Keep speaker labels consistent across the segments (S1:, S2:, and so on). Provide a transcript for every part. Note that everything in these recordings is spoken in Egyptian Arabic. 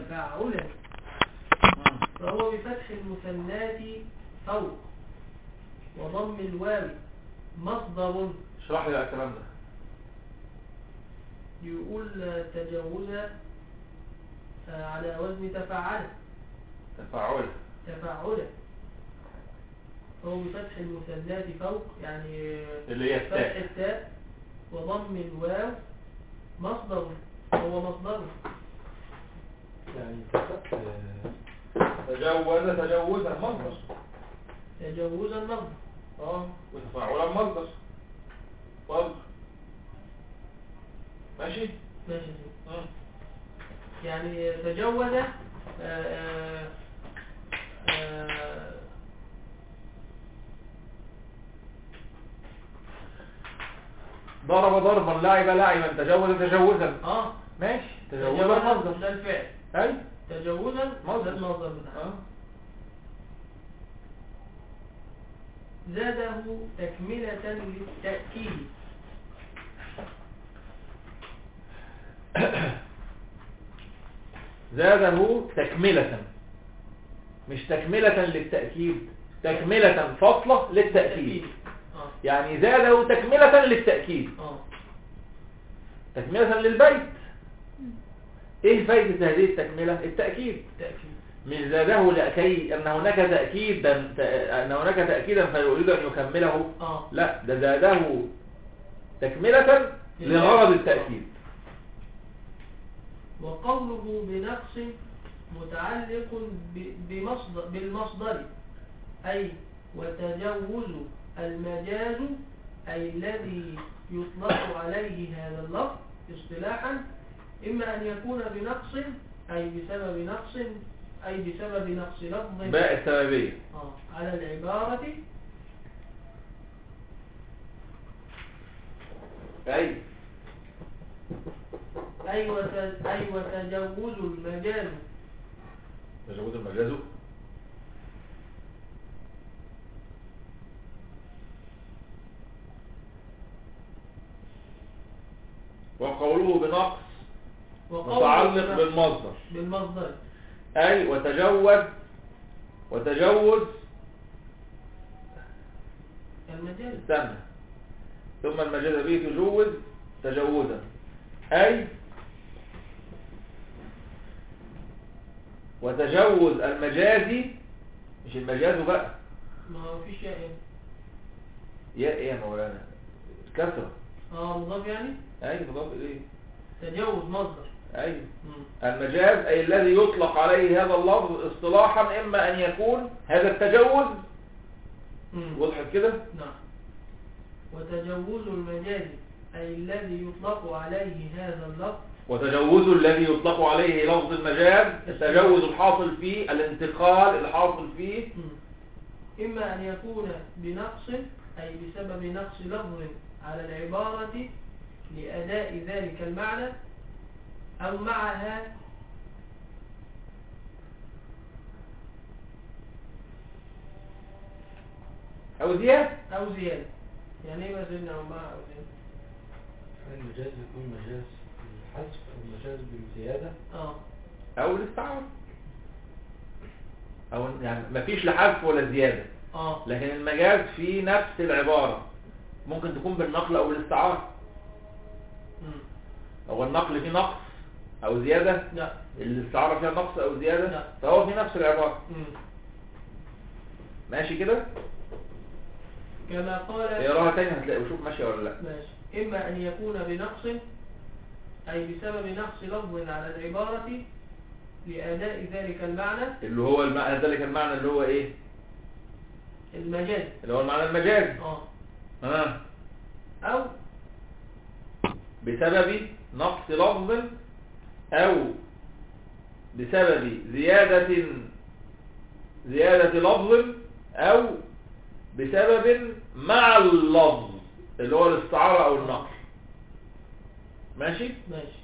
S1: تفاعلا فهو بفتح المثنات فوق وضم الواو مصدر
S2: اشرح لي بقى الكلام ده
S1: يقول تجاوز آه، على وزن تفاعل
S2: تفاعل
S1: تفاعلا فهو بفتح المثنات فوق يعني
S2: اللي هي
S1: فتح
S2: التاء
S1: التاء وضم الواو مصدر هو مصدر
S3: يعني فتح
S2: تجوز تجوزا مصدر
S1: تجاوزا مصدر
S2: اه وتفاعلا مصدر مصدر ماشي
S1: ماشي يا سيدي.
S2: مم.
S1: يعني تجوز آه، آه، آه،
S2: ضرب ضربا لعب لعبا تجوز تجوزا
S1: اه
S2: ماشي تجوزا
S1: تجاوزا
S2: مصدر
S1: ده الفعل
S2: اي
S1: تجاوزا
S2: مصدر.
S1: ده المصدر بتاعه
S2: اه
S1: زاده تكملة للتأكيد
S2: زاده تكملة مش تكملة للتأكيد تكملة فصلة للتأكيد
S1: اه
S2: يعني زاده تكملة للتأكيد
S1: اه
S2: تكملة للبيت ايه فايدة هذه التكملة التأكيد
S1: تأكيد
S2: مش زاده لكي ان هناك تأكيدا ان هناك تأكيدا فيريد ان يكمله
S1: اه
S2: لا ده زاده تكملة لغرض التأكيد
S1: وقوله بنقص متعلق ب- بمصدر بالمصدر أي وتجوز المجاز أي الذي يطلق عليه هذا اللفظ اصطلاحا إما أن يكون بنقص أي بسبب نقص أي بسبب نقص لفظ
S2: باء السببية
S1: آه، على العبارة
S2: أي
S1: أي, وت- أي وتجوز المجاز
S2: تجاوز المجاز وقوله بنقص
S1: وقوله
S2: متعلق
S1: بنقص
S2: بالمصدر
S1: بالمصدر
S2: أي وتجوز وتجوز
S1: المجاز
S2: استنى ثم المجاز به تجوز تجوزا أي وتجوز المجازي مش المجاز بقى
S1: ما هو فيش يعني
S2: يا ايه يا مولانا كسرة
S1: اه مضاف يعني
S2: اي مضاف اليه
S1: تجاوز مصدر
S2: اي
S1: مم.
S2: المجاز اي الذي يطلق عليه هذا اللفظ اصطلاحا اما ان يكون هذا التجوز
S1: مم.
S2: وضحت كده
S1: نعم وتجوز المجاز أي الذي يطلق عليه هذا اللفظ
S2: وتجوز الذي يطلق عليه لفظ المجاز التجوز الحاصل فيه الانتقال الحاصل فيه
S1: مم. إما أن يكون بنقص أي بسبب نقص لفظ على العبارة لأداء ذلك المعنى أو معها
S2: او زيادة
S1: أو زيادة يعني إيه مثلا أو معها أو زيادة
S3: المجاز يكون مجاز بالحذف أو مجاز بالزيادة
S1: آه
S2: او الاستعارة او يعني مفيش لا حذف ولا زيادة
S1: آه
S2: لكن المجاز في نفس العبارة ممكن تكون بالنقل او الاستعارة
S1: مم.
S2: هو النقل فيه نقص او زيادة
S1: لا
S2: الاستعارة فيها نقص او زيادة
S1: لا.
S2: فهو في نفس العبارة
S1: مم.
S2: ماشي كده
S1: كما قال
S2: اقراها تاني هتلاقي وشوف ماشية ولا لا
S1: ماشي إما أن يكون بنقص أي بسبب نقص لفظ على العبارة لأداء ذلك المعنى
S2: اللي هو المعنى ذلك المعنى اللي هو ايه
S1: المجاز
S2: اللي هو المعنى المجاز
S1: آه
S2: ها
S1: أو
S2: بسبب نقص لفظ او بسبب زيادة زيادة لفظ او بسبب مع اللفظ اللي هو الاستعارة او النقل ماشي
S1: ماشي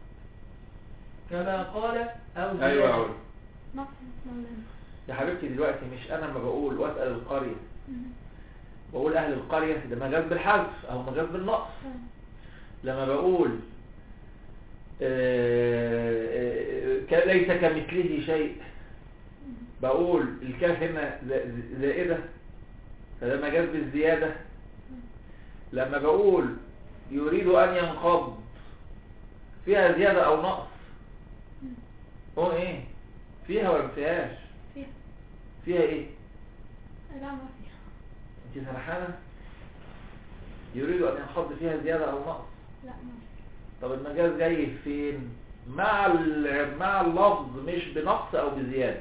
S1: كما قال أو
S2: ايوه يا
S1: زيادة.
S2: عول
S4: نقص مولانا
S2: يا حبيبتي دلوقتي مش انا ما بقول واسأل القرية
S4: مم.
S2: بقول اهل القرية ده مجاز بالحذف او مجاز بالنقص
S4: آه.
S2: لما بقول آه، آه، ك- ليس كمثله شيء بقول الكاف هنا ز- زائدة فده مجاز بالزيادة لما بقول يريد أن ينقض فيها زيادة أو نقص هو إيه فيها ولا ما فيهاش
S4: فيها
S2: فيها إيه
S4: لا ما فيها
S2: أنت سرحانة يريد أن ينقض فيها زيادة أو نقص
S4: لا ما فيها
S2: طب المجاز جاي فين مع ال- مع اللفظ مش بنقص او بزياده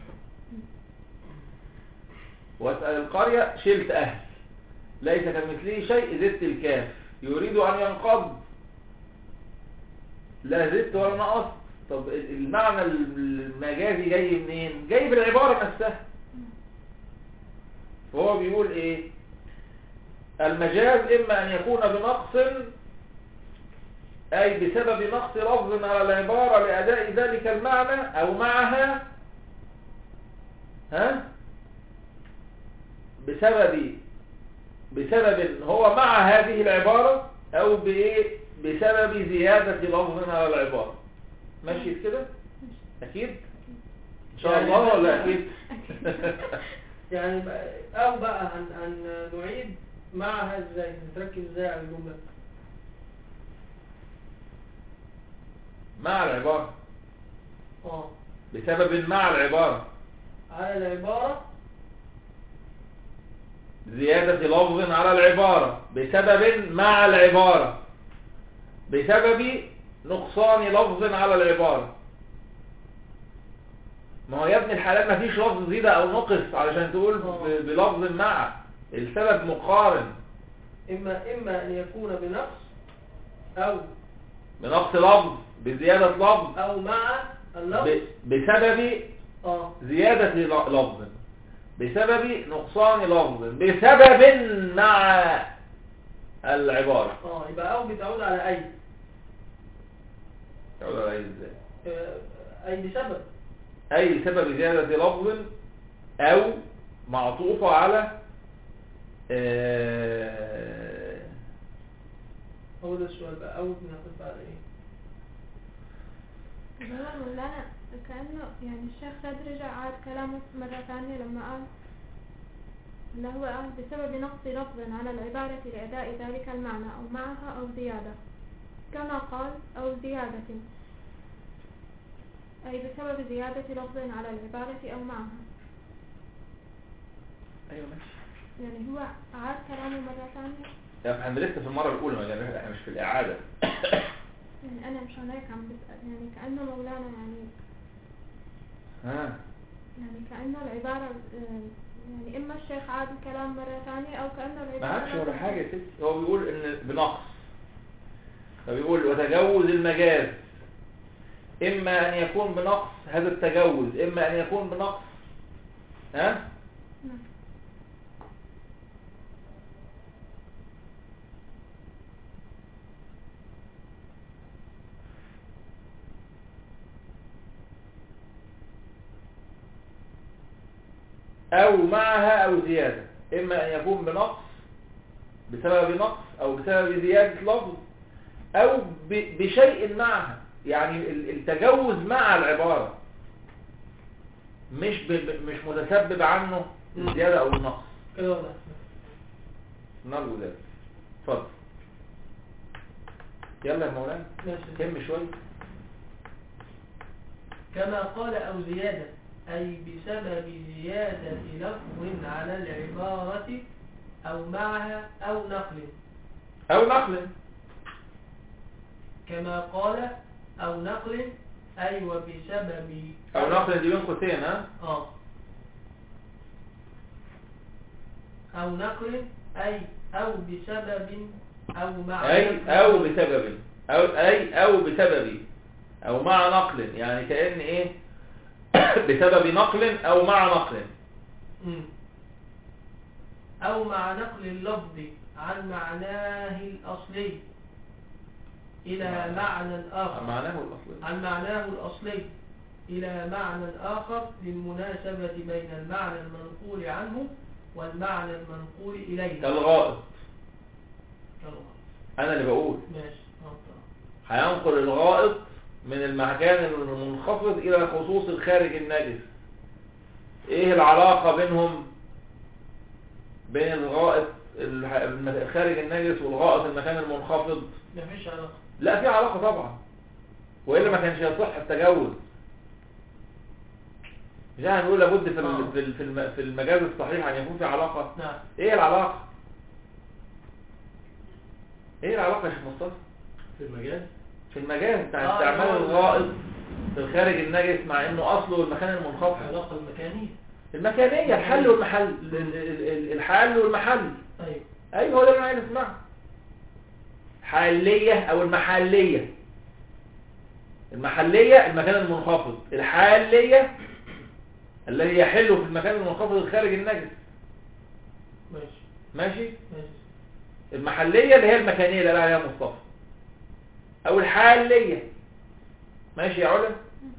S2: واسال القريه شلت اهل ليس كمثله شيء زدت الكاف يريد ان ينقض لا زدت ولا نقصت طب ال- المعنى المجازي جاي منين جاي بالعباره نفسها فهو بيقول ايه المجاز اما ان يكون بنقص أي بسبب نقص لفظ على العبارة لأداء ذلك المعنى أو معها ها بسبب بسبب هو مع هذه العبارة أو بإيه بسبب زيادة لفظ على العبارة ماشي كده أكيد إن شاء
S1: يعني
S2: الله ولا
S1: مثلا-
S2: أكيد
S1: يعني بقى- او بقى هن, هن نعيد معها ازاي نتركب ازاي على الجملة
S2: مع العبارة
S1: اه
S2: بسبب مع العبارة
S1: على العبارة
S2: زيادة لفظ على العبارة بسبب مع العبارة بسبب نقصان لفظ على العبارة ما هو يا ابن الحلال ما فيش لفظ زيادة او نقص علشان تقول
S1: آه.
S2: ب- بلفظ مع السبب مقارن
S1: اما اما ان يكون بنقص او
S2: بنقص لفظ بزيادة لفظ
S1: او مع اللفظ
S2: ب- بسبب
S1: اه
S2: زيادة ل- لفظ بسبب نقصان لفظ بسبب مع العبارة
S1: اه يبقى او بتعود على اي
S2: يقول على إيه ازاي
S1: آه، اي بسبب
S2: أي بسبب زيادة لفظ أو معطوفة على آه،
S1: هو ده السؤال بقى او بنعطف على ايه
S4: هو مولانا كأنه يعني الشيخ سعد رجع عاد كلامه مرة ثانية لما قال اللي هو قال بسبب نقص لفظ على العبارة لأداء ذلك المعنى أو معها أو زيادة كما قال أو زيادة أي بسبب زيادة لفظ على العبارة أو معها
S2: أيوة ماشي
S4: يعني هو عاد كلامه مرة ثانية
S2: يعني احنا لسه في المرة الأولى ما يعني احنا مش في الإعادة
S4: يعني أنا مشان هيك عم بسأل يعني كأنه مولانا يعني
S2: ها
S4: يعني كأنه العبارة آه، يعني إما الشيخ عاد الكلام مرة ثانية أو كأنه العبارة
S2: ما عادش ولا
S4: لازم-
S2: حاجة يا ستي هو بيقول إن بنقص فبيقول وتجوز المجاز إما أن يكون بنقص هذا التجوز إما أن يكون بنقص ها
S4: نعم.
S2: أو معها أو زيادة إما أن يكون بنقص بسبب نقص أو بسبب زيادة لفظ أو ب- بشيء معها يعني ال- التجوز مع العبارة مش ب- ب- مش متسبب عنه الزيادة أو النقص
S1: كده ولا
S2: نرجو ذلك اتفضل يلا يا مولانا
S1: ماشي
S2: كم شوية
S1: كما قال أو زيادة أي بسبب زيادة لفظ على العبارة أو معها أو نقل
S2: أو نقل
S1: كما قال أو نقل أي وبسبب
S2: أو نقل دي بين قوسين ها
S1: آه أو نقل أي أو بسبب أو مع
S2: أي
S1: نقل.
S2: أو بسبب أو أي أو بسبب أو مع نقل يعني كأن إيه بسبب نقل أو مع نقل
S1: مم. أو مع نقل اللفظ عن معناه الأصلي إلى معنى آخر
S2: معناه الأصلي
S1: عن معناه الأصلي إلى معنى آخر للمناسبة بين المعنى المنقول عنه والمعنى المنقول إليه
S2: كالغائط
S1: كالغاية.
S2: أنا اللي بقول
S1: ماشي آه، طبعا.
S2: هينقل الغائط من المكان المنخفض الى خصوص الخارج النجس ايه العلاقة بينهم بين الغائط الح- الم- الخارج النجس والغائط المكان المنخفض
S1: مفيش علاقة
S2: لا في علاقة طبعا وإلا ما كانش يصح التجوز مش احنا هنقول لابد في
S1: آه.
S2: ال- في ال- في الم- في المجاز الصحيح ان يكون في علاقة
S1: نعم
S2: ايه العلاقة ايه العلاقة يا شيخ مصطفى
S3: في المجال
S2: في المجاز بتاع
S1: آه،
S2: استعمال
S1: آه.
S2: الغائط في الخارج النجس مع انه اصله المكان المنخفض
S3: العلاقة المكانية
S2: المكانية الحل والمحل ال- ال- ال- الحل والمحل
S1: طيب
S2: ايوه هو ده اللي انا عايز اسمعه حالية او المحلية المحلية المكان المنخفض الحالية الذي يحل في المكان المنخفض الخارج النجس
S1: ماشي
S2: ماشي
S1: ماشي
S2: المحلية اللي هي المكانية اللي قال عليها مصطفى او الحالية ماشي يا علا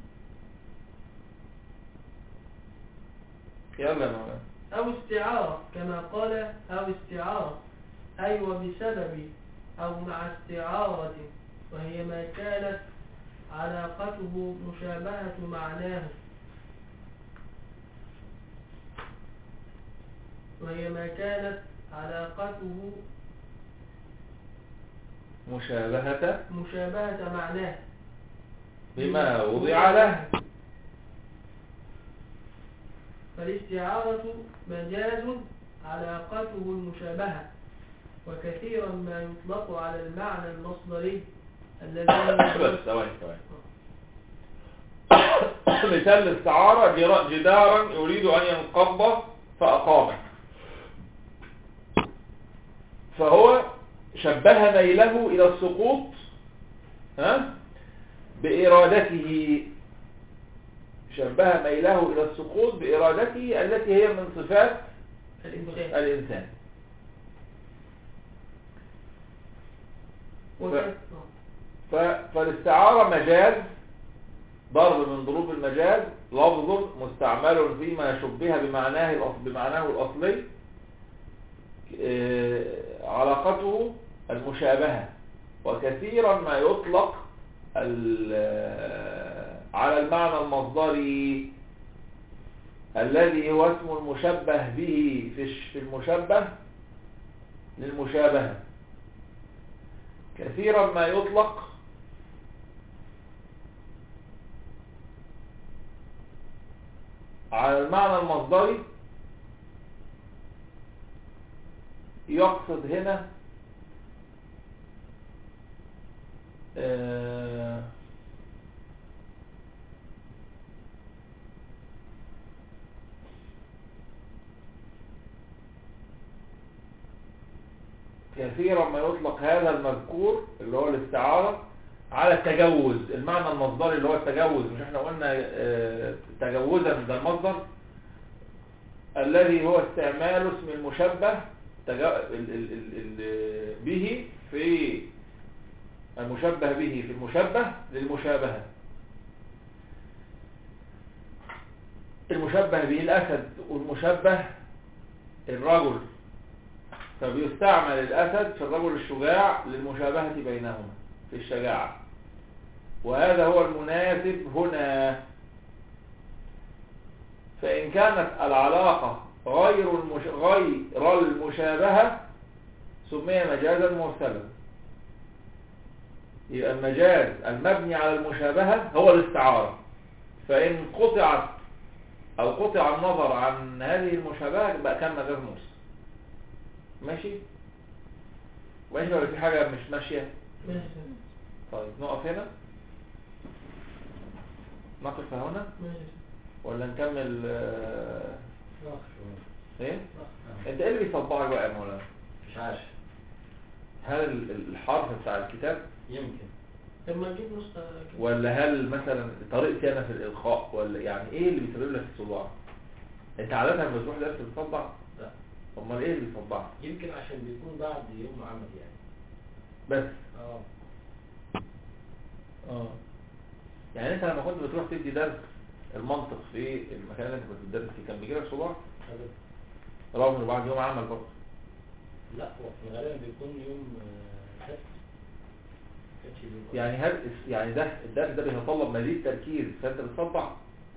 S2: يلا يا مولانا
S1: أو استعارة كما قال أو استعارة أي وبسبب أو مع استعارة وهي ما كانت علاقته مشابهة معناه وهي ما كانت علاقته
S2: مشابهة
S1: مشابهة معناه
S2: بما وضع له
S1: فالاستعارة مجاز علاقته المشابهة وكثيرا ما يطلق على المعنى المصدري الذي
S2: بس ثواني ثواني مثال الاستعارة جرا- جدارا يريد أن ينقض فأقامه فهو شبه ميله إلى السقوط ها بإرادته شبه ميله إلى السقوط بإرادته التي هي من صفات
S1: الإنسان
S2: الإنسان
S1: وك-
S2: ف- فالاستعارة مجاز ضرب من ضروب المجاز لفظ مستعمل فيما شبه بمعناه الأص- بمعناه الأصلي آه، علاقته المشابهة وكثيرا ما يطلق ال- آه، على المعنى المصدري الذي هو اسم المشبه به في الش- في المشبه للمشابهة كثيرا ما يطلق على المعنى المصدري يقصد هنا آه، كثيرا ما يطلق هذا المذكور اللي هو الاستعارة على التجوز المعنى المصدري اللي هو التجوز مش احنا قلنا آه، تجوزا ده المصدر الذي هو استعمال اسم المشبه تجا- ال- ال- ال- ال- به في المشبه به في المشبه للمشابهة المشبه به الأسد والمشبه الرجل فبيستعمل الأسد في الرجل الشجاع للمشابهة بينهما في الشجاعة وهذا هو المناسب هنا فإن كانت العلاقة غير المش... غير المشابهة سمي مجازا مرسلا يبقى المجاز المبني على المشابهة هو الاستعارة فإن قطعت أو قطع النظر عن هذه المشابهة يبقى كان مجاز مرسل ماشي ماشي ولا في حاجة مش ماشية
S1: ماشي
S2: طيب نقف هنا نقف هنا
S1: ماشي
S2: ولا نكمل آه،
S3: ناقش شوية.
S2: ايه
S3: ناقش.
S2: انت ايه اللي بيصبعك بقى يا مولانا
S3: مش عارف
S2: هل ال- ال- الحرف بتاع الكتاب
S3: يمكن
S1: طب ما نجيب نسخة كده.
S2: ولا هل مثلا طريقتي انا في الالقاء ولا يعني ايه اللي بيسبب لك الصداع انت عادة لما بتروح درس بتصدع
S3: لا
S2: امال ايه اللي بيصدعك
S3: يمكن عشان بيكون بعد يوم عمل يعني
S2: بس
S3: اه
S2: اه يعني انت لما كنت بتروح تدي درس المنطق في المكان اللي انت كنت بتدرس فيه كان بيجي لك صداع
S3: أبدا.
S2: رغم انه بعد يوم عمل برضه
S3: لا هو في الغالب بيكون يوم آه، سبت كانش له-
S2: يعني هل يعني ده الدرس ده بيتطلب مزيد تركيز فانت بتصدع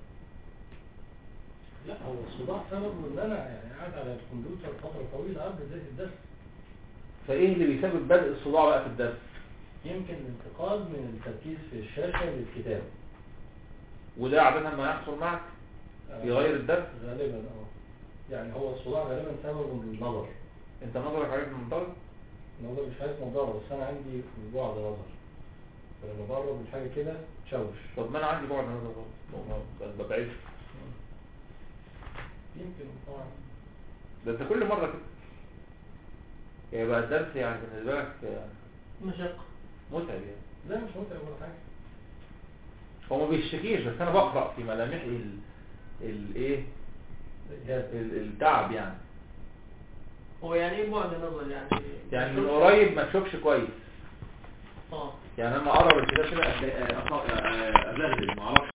S3: لا هو الصداع سببه ان انا يعني قاعد على الكمبيوتر فتره طويله قبل بدايه الدرس
S2: فايه اللي بيسبب بدء الصداع بقى في الدرس
S3: يمكن الانتقال من التركيز في الشاشه للكتاب
S2: وده عادة ما يحصل معك في غير الدرس
S3: غالبا اه يعني هو الصداع غالبا سببه النظر
S2: انت نظرك عليك من منطقة
S3: النظر مش عايز نظاره بس انا عندي بعد نظر فلما بقرب من حاجه كده تشوش
S2: طب ما انا عندي بعد نظر برضه ببعد
S3: يمكن طبعا
S2: ده انت كل مرة كده يبقى الدرس يعني بالنسبة لك
S1: مشقة
S2: متعب يعني
S3: لا مش متعب ولا حاجه
S2: هو ما بيشتكيش بس انا بقرأ في ملامحه ال الايه
S3: إجهاد.
S2: ال- التعب يعني
S1: هو يعني ايه بعد نظر يعني
S2: يعني من قريب ما تشوفش كويس
S1: اه
S2: يعني انا اقرب الكتاب كده أتلاقي- أ- أ- أ- ازغلل ما اعرفش